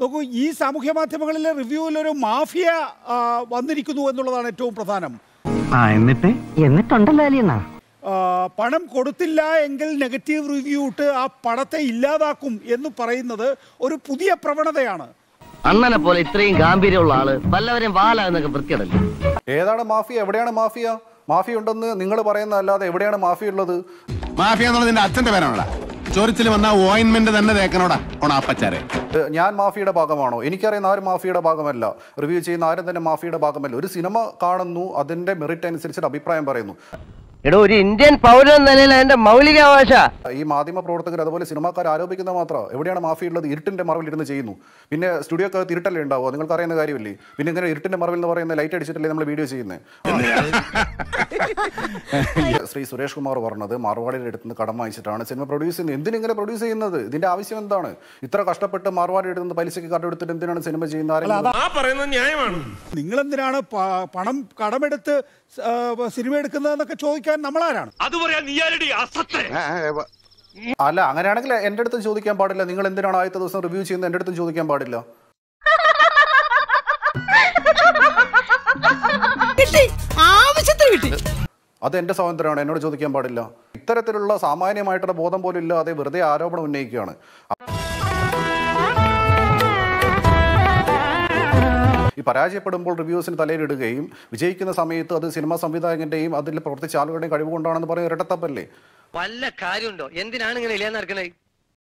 നോക്കൂ ഈ സാമൂഹ്യ മാധ്യമങ്ങളിലെ റിവ്യൂവിൽ ഒരു മാഫിയ ആ, വന്നിരിക്കുന്നു എന്നുള്ളതാണ് ഏറ്റവും പ്രധാനം ആ എന്നിട്ട് എന്നിട്ടുണ്ടല്ലോ അലിയെന്നാ ആ, പണം കൊടുത്തില്ല എങ്കിൽ നെഗറ്റീവ് റിവ്യൂ ഇട്ട് ആ പണത്തെ ഇല്ലാതാക്കും എന്ന് പറയുന്നത് ഒരു പുതിയ പ്രവണതയാണ് അണ്ണനെ പോലെ ഇത്രയും ഗാംഭീര്യമുള്ള ആള് വല്ലവരെയും വാല എന്നൊക്കെ വൃത്തിയടല്ലേ ഏതാണ് മാഫിയ എവിടെയാണ് മാഫിയ മാഫിയ ഉണ്ടെന്ന് നിങ്ങൾ പറയുന്ന അല്ലാതെ എവിടെയാണ് മാഫിയ ഉള്ളത് മാഫിയ എന്നുള്ളത് നിന്റെ അച്ഛന്റെ പേരാണോടാ ചൊറിച്ചിൽ വന്ന ഓയിൻമെന്റ് തന്നെ തേക്കണോടാ ഓണാപ്പച്ചാരെ ഏഹ് ഞാൻ മാഫിയുടെ ഭാഗമാണോ എനിക്കറിയുന്ന ആരും മാഫിയുടെ ഭാഗമല്ല റിവ്യൂ ചെയ്യുന്ന ആരും തന്നെ മാഫിയുടെ ഭാഗമല്ല ഒരു സിനിമ കാണുന്നു അതിന്റെ മെറിറ്റ് അനുസരിച്ചിട്ട് അഭിപ്രായം പറയുന്നു എടോ ഒരു ഇന്ത്യൻ പൗരൻ എന്ന നിലയിൽ എന്റെ മൗലികാവകാശ ഈ മാധ്യമ പ്രവർത്തകർ അതുപോലെ സിനിമാക്കാർ ആരോപിക്കുന്ന മാത്രം എവിടെയാണ് മാഫിയ ഉള്ളത് ഇരുട്ടിന്റെ മറവിൽ ഇരുന്ന് ചെയ്യുന്നു പിന്നെ സ്റ്റുഡിയോക്കകത്ത് ഇരുട്ടല്ലേ ഉണ്ടാവുക നിങ്ങൾക്ക് അറിയുന്ന കാര്യമില്ലേ പിന്നെ ഇങ്ങനെ ഇരുട്ടിന്റെ മറവിൽ എന്ന് പറയുന്ന ലൈറ്റ് അടിച്ചിട്ടല്ലേ നമ്മൾ വീഡിയോ ചെയ്യുന്നത് ശ്രീ സുരേഷ് കുമാർ പറഞ്ഞത് മാർവാടിയുടെ അടുത്ത് നിന്ന് കടം വാങ്ങിച്ചിട്ടാണ് സിനിമ പ്രൊഡ്യൂസ് ചെയ്യുന്നത് എന്തിനിങ്ങനെ പ്രൊഡ്യൂസ് ചെയ്യുന്നത് ഇതിന്റെ ആവശ്യം എന്താണ് ഇത്ര കഷ്ടപ്പെട്ട് മാർവാടിയുടെ അടുത്ത് നിന്ന് പലിശയ്ക്ക് കടമെടുത്തിട്ട് എന്തിനാണ് സിനിമ ചെയ്യുന്ന ആരെങ്കിലും നിങ്ങൾ എന്തിനാണ് പ- പണം കടമെടുത്ത് സ്- ആ, സിനിമ എടുക്കുന്നതെന്നൊക്കെ ചോദിക്കാൻ നമ്മളാരാണ് അല്ല അങ്ങനെയാണെങ്കിൽ എൻ്റെ അടുത്ത് ചോദിക്കാൻ പാടില്ല നിങ്ങൾ എന്തിനാണ് ആദ്യത്തെ ദിവസം റിവ്യൂ ചെയ്യുന്നത് എൻ്റെ അടുത്തും ചോദിക്കാൻ പാടില്ല അത് എൻ്റെ സ്വാതന്ത്ര്യമാണ് എന്നോട് ചോദിക്കാൻ പാടില്ല ഇത്തരത്തിലുള്ള സാമാന്യമായിട്ടുള്ള ബോധം പോലും ഇല്ലാതെ വെറുതെ ആരോപണം ഉന്നയിക്കുകയാണ് ഈ പരാജയപ്പെടുമ്പോൾ റിവ്യൂസിന് തലയിലിടുകയും വിജയിക്കുന്ന സമയത്ത് അത് സിനിമാ സംവിധായകന്റെയും അതിൽ പ്രവർത്തിച്ച ആളുകളുടെയും കഴിവ് കൊണ്ടാണെന്ന് പറയുന്നത് ഇരട്ടത്തപ്പല്ലേ വല്ല കാര്യമുണ്ടോ എന്തിനാണ് ഇങ്ങനെ ഇല്ലാന്ന് നടക്കണേ